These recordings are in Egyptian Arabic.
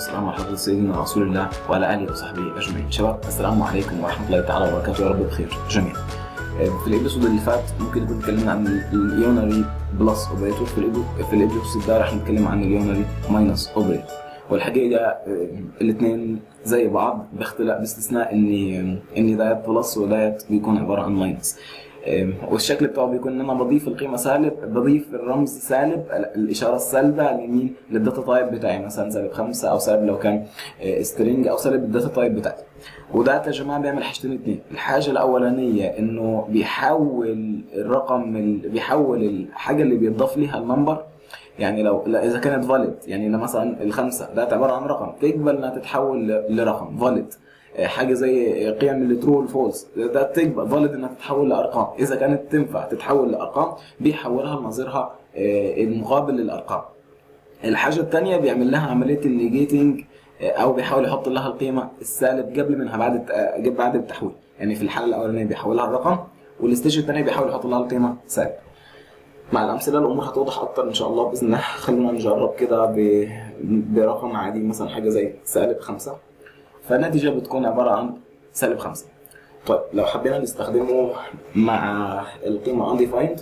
والسلام على حضرة سيدنا رسول الله وعلى آله وصحبه أجمعين شباب السلام عليكم ورحمة الله تعالى وبركاته يا رب بخير جميعا في الابيسود اللي فات ممكن نكون اتكلمنا عن اليونري بلس اوبريتور في الإبي- في الابيسود ده راح نتكلم عن اليونري ماينس اوبريتور والحقيقه الاثنين زي بعض باختلاف باستثناء ان ان دايت بلس ودايت بيكون عباره عن ماينس والشكل بتاعه بيكون ان انا بضيف القيمه سالب بضيف الرمز سالب الاشاره السالبه على اليمين للداتا تايب بتاعي مثلا سالب خمسه او سالب لو كان سترينج او سالب الداتا تايب بتاعتي وده يا جماعه بيعمل حاجتين اتنين الحاجه الاولانيه انه بيحول الرقم ال... بيحول الحاجه اللي بيضاف ليها النمبر يعني لو لا اذا كانت فاليد يعني لو مثلا الخمسه ده عباره عن رقم تقبل انها تتحول ل- لرقم فاليد حاجه زي قيم الترو والفولس ده تقبل فاليد انها تتحول لارقام اذا كانت تنفع تتحول لارقام بيحولها لنظيرها آه، المقابل للارقام الحاجه الثانيه بيعمل لها عمليه النيجيتنج او بيحاول يحط لها القيمه السالب قبل منها بعد الت- آه، بعد التحويل يعني في الحاله الاولانيه بيحولها الرقم والستيج الثانيه بيحاول يحط لها القيمه سالب مع الامثله الامور هتوضح اكتر ان شاء الله باذن الله خلونا نجرب كده ب... برقم عادي مثلا حاجه زي سالب خمسة فالنتيجه بتكون عباره عن سالب خمسة طيب لو حبينا نستخدمه مع القيمه undefined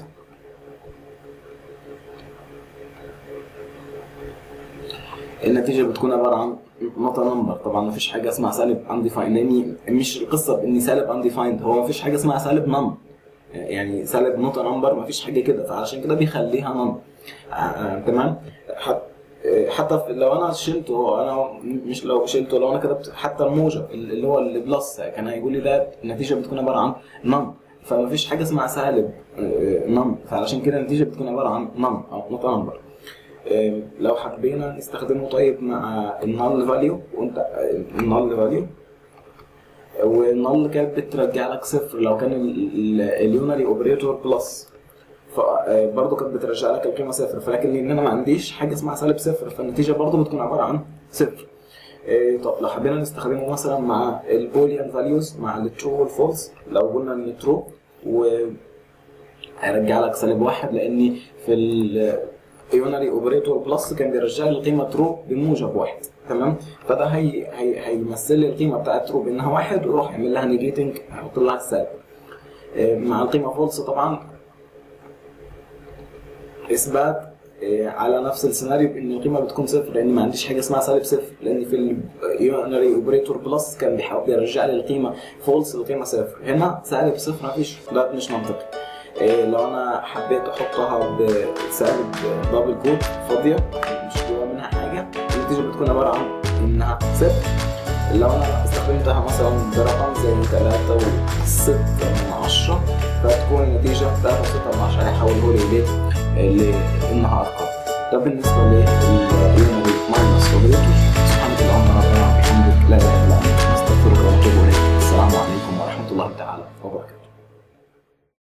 النتيجه بتكون عباره عن نوت نمبر طبعا ما فيش حاجه اسمها سالب undefined لاني مش القصه باني سالب undefined هو ما فيش حاجه اسمها سالب نم يعني سالب نوت نمبر ما فيش حاجه كده فعلشان كده بيخليها نم آه آه تمام حت- آه، حتى في- لو انا شلته هو انا مش لو شلته لو انا كتبت حتى الموجب اللي هو البلس كان هيقول لي ده النتيجه بتكون عباره عن نم فما فيش حاجه اسمها سالب نم فعلشان كده النتيجه بتكون عباره عن نم او نوت نمبر آه، لو حبينا نستخدمه طيب مع النال فاليو وانت النال فاليو والنال كانت بترجع لك صفر لو كان اليونري اوبريتور بلس فبرضه كانت بترجع لك القيمه صفر فلكن لان انا ما عنديش حاجه اسمها سالب صفر فالنتيجه برضه بتكون عباره عن صفر إيه، طب لو حبينا نستخدمه مثلا مع البوليان فاليوز مع الترو والفولس لو قلنا ان ترو و هيرجع لك سالب واحد لاني في اليونري اوبريتور بلس كان بيرجع لي القيمه ترو بموجب واحد تمام فده هي هي هيمثل لي القيمه بتاعت ترو بانها واحد ويروح يعمل لها نيجيتنج هيحط لها السالب إيه، مع القيمه فولس طبعا اثبات إيه، على نفس السيناريو ان القيمه بتكون صفر لان ما عنديش حاجه اسمها سالب صفر لان في اليونري اوبريتور بلس كان بيحاول بيرجع لي القيمه فولس القيمه صفر هنا سالب صفر ما فيش ده مش منطقي إيه، لو انا حبيت احطها بسالب دبل كود فاضيه مش جوا منها حاجه النتيجه بتكون عباره عن انها صفر لو انا استخدمتها مثلا برقم زي 3 و6 من 10 فتكون النتيجه 3 و6 من 10 هيحوله لي ليه؟ لانها ارقام ده بالنسبه لليونري ماينس اوبريتور